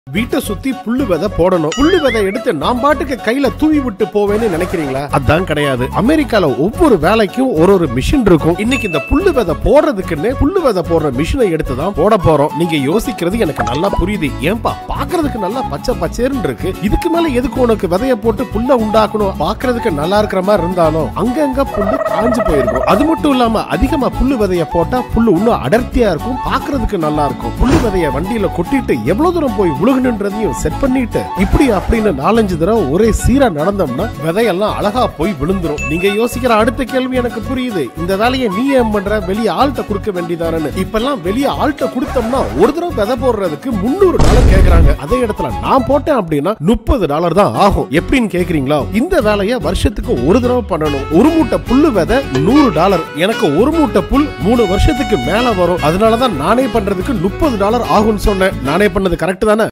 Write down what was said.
வீட்டை சுத்தி புல்லு விதை போடணும் புல்லு விதை எடுத்து நான் பாட்டுக்கு கையில தூவி விட்டு போவேன்னு நினைக்கிறீங்களா அதான் கிடையாது அமெரிக்கால ஒவ்வொரு வேலைக்கும் ஒரு ஒரு மிஷின் இருக்கும் இன்னைக்கு இந்த புல்லு விதை போடுறதுக்குன்னு புல்லு விதை போடுற மிஷினை எடுத்து தான் போட போறோம் நீங்க யோசிக்கிறது எனக்கு நல்லா புரியுது ஏன்பா பாக்குறதுக்கு நல்லா பச்சை பச்சேர்னு இருக்கு இதுக்கு மேல எதுக்கு உனக்கு விதைய போட்டு புல்ல உண்டாக்கணும் பாக்குறதுக்கு நல்லா இருக்கிற மாதிரி இருந்தாலும் அங்கங்க புல்லு காஞ்சு போயிருக்கும் அது மட்டும் இல்லாம அதிகமா புல்லு விதைய போட்டா புல்லு இன்னும் அடர்த்தியா இருக்கும் பாக்குறதுக்கு நல்லா இருக்கும் புல்லு விதைய வண்டியில கொட்டிட்டு எவ்வளவு தூரம் போய் விழுகணுன்றதையும் செட் பண்ணிட்டு இப்படி அப்படின்னு நாலஞ்சு தடவை ஒரே சீரா நடந்தோம்னா விதையெல்லாம் அழகா போய் விழுந்துரும் நீங்க யோசிக்கிற அடுத்த கேள்வி எனக்கு புரியுது இந்த வேலையை நீ ஏன் பண்ற வெளிய ஆள்கிட்ட கொடுக்க வேண்டியதானு இப்பெல்லாம் வெளிய ஆள்கிட்ட கொடுத்தோம்னா ஒரு தடவை விதை போடுறதுக்கு முந்நூறு டாலர் கேக்குறாங்க அதே இடத்துல நான் போட்டேன் அப்படின்னா முப்பது டாலர் தான் ஆகும் எப்படின்னு கேக்குறீங்களா இந்த வேலையை வருஷத்துக்கு ஒரு தடவை பண்ணணும் ஒரு மூட்டை புல்லு விதை நூறு டாலர் எனக்கு ஒரு மூட்டை புல் மூணு வருஷத்துக்கு மேல வரும் அதனாலதான் நானே பண்றதுக்கு முப்பது டாலர் ஆகும்னு சொன்னேன் நானே பண்ணது கரெக்ட் தானே